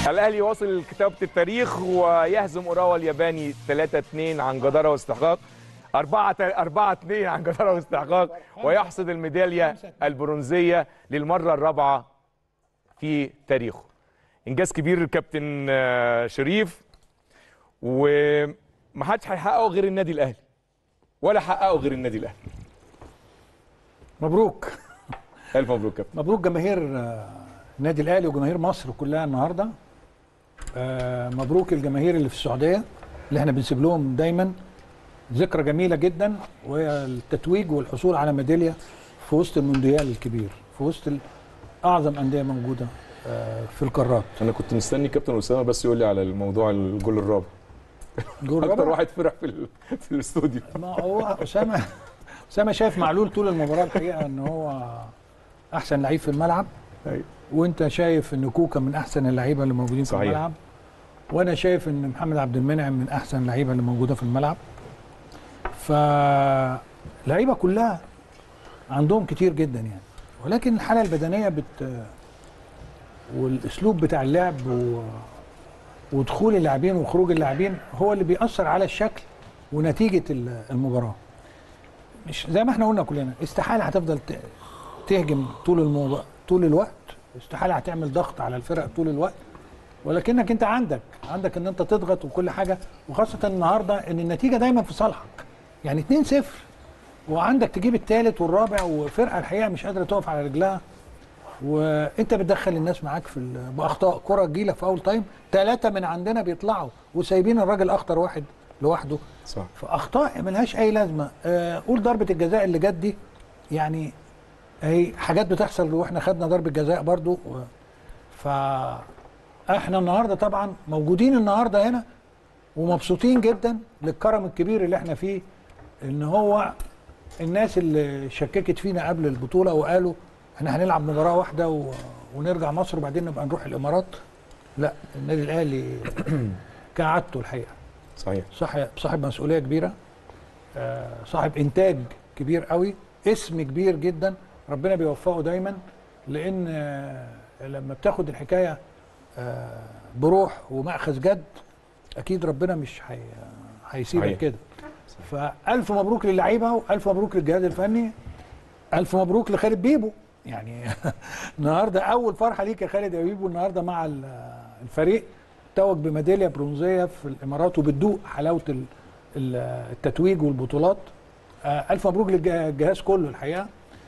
الاهلي يواصل كتابه التاريخ ويهزم اوراوا الياباني 3 2 عن جداره واستحقاق 4 4 2 عن جداره واستحقاق ويحصد الميداليه البرونزيه للمره الرابعه في تاريخه انجاز كبير الكابتن آه، شريف ومحدش هيحققه غير النادي الاهلي ولا حققه غير النادي الاهلي مبروك الف مبروك كابتن مبروك جماهير آه، النادي الاهلي وجماهير مصر كلها النهارده آه، مبروك الجماهير اللي في السعوديه اللي احنا بنسيب لهم دايما ذكرى جميله جدا وهي التتويج والحصول على ميداليه في وسط المونديال الكبير في وسط ال- اعظم انديه موجوده آه، في القارات انا كنت مستني كابتن اسامه بس يقول لي على الموضوع الجول الرابع جول اكتر رابع. واحد فرح في ال- في الاستوديو ما هو اسامه اسامه شايف معلول طول المباراه الحقيقه ان هو احسن لعيب في الملعب أيوة. وانت شايف ان كوكا من احسن اللعيبه اللي موجودين في صحيح. الملعب وانا شايف ان محمد عبد المنعم من احسن اللعيبه اللي موجوده في الملعب فاللعيبه كلها عندهم كتير جدا يعني ولكن الحاله البدنيه بت والاسلوب بتاع اللعب و... ودخول اللاعبين وخروج اللاعبين هو اللي بيأثر على الشكل ونتيجه ال- المباراه مش زي ما احنا قلنا كلنا استحاله هتفضل ت- تهجم طول الموضوع طول الوقت استحاله هتعمل ضغط على الفرق طول الوقت ولكنك انت عندك عندك ان انت تضغط وكل حاجه وخاصه النهارده ان النتيجه دايما في صالحك يعني 2-0 وعندك تجيب الثالث والرابع وفرقه الحقيقه مش قادره تقف على رجلها وانت بتدخل الناس معاك في ال- باخطاء كره تجيلك في اول تايم ثلاثه من عندنا بيطلعوا وسايبين الراجل اخطر واحد لوحده صح فاخطاء ملهاش اي لازمه آه، قول ضربه الجزاء اللي جت دي يعني هي حاجات بتحصل واحنا خدنا ضربه جزاء برضو و- ف احنا النهارده طبعا موجودين النهارده هنا ومبسوطين جدا للكرم الكبير اللي احنا فيه ان هو الناس اللي شككت فينا قبل البطوله وقالوا احنا هنلعب مباراه واحده و... ونرجع مصر وبعدين نبقى نروح الامارات لا النادي الاهلي كعادته الحقيقه صحيح صاحب صاحب مسؤوليه كبيره آه، صاحب انتاج كبير قوي اسم كبير جدا ربنا بيوفقه دايما لان آه، لما بتاخد الحكايه آه، بروح ومأخذ جد اكيد ربنا مش هي- هيسيبك صحيح. كده فالف مبروك للعيبه والف مبروك للجهاز الفني الف مبروك لخالد بيبو يعني النهارده اول فرحه ليك يا خالد يا بيبو النهارده مع ال- الفريق توج بميداليه برونزيه في الامارات وبتدوق حلاوه ال- ال- التتويج والبطولات آه، الف مبروك للجهاز كله الحقيقه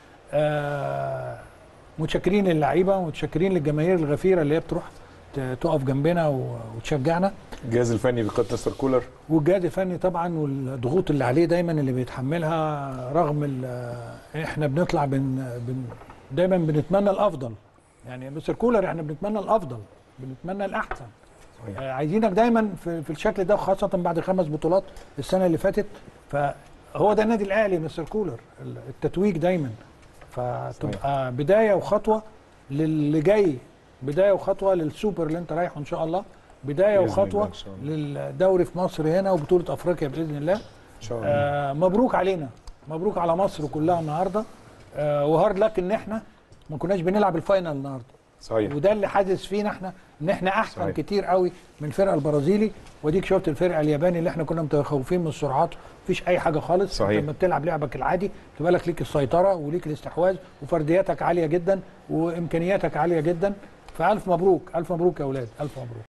آه، متشكرين للعيبه ومتشكرين للجماهير الغفيره اللي هي بتروح ت- تقف جنبنا و- وتشجعنا الجهاز الفني بقياده مستر كولر والجهاز الفني طبعا والضغوط اللي عليه دايما اللي بيتحملها رغم ال- احنا بنطلع بن بن دايما بنتمنى الافضل يعني مستر كولر احنا بنتمنى الافضل بنتمنى الاحسن صحيح. آه، عايزينك دايما في, في الشكل ده وخاصه بعد خمس بطولات السنه اللي فاتت فهو ده النادي الاهلي مستر كولر ال- التتويج دايما فتبقى بدايه وخطوه للي جاي بدايه وخطوه للسوبر اللي انت رايحه ان شاء الله بدايه بإذن الله وخطوه إن شاء الله. للدوري في مصر هنا وبطوله افريقيا باذن الله ان شاء الله آه مبروك علينا مبروك على مصر كلها النهارده آه وهارد لك ان احنا ما كناش بنلعب الفاينل النهارده صحيح وده اللي حاسس فينا احنا ان احنا احسن صحيح. كتير قوي من الفرقه البرازيلي وديك شفت الفرقه الياباني اللي احنا كنا متخوفين من السرعات مفيش اي حاجه خالص صحيح. انت لما بتلعب لعبك العادي تبقى لك ليك السيطره وليك الاستحواذ وفردياتك عاليه جدا وامكانياتك عاليه جدا فالف مبروك الف مبروك يا اولاد الف مبروك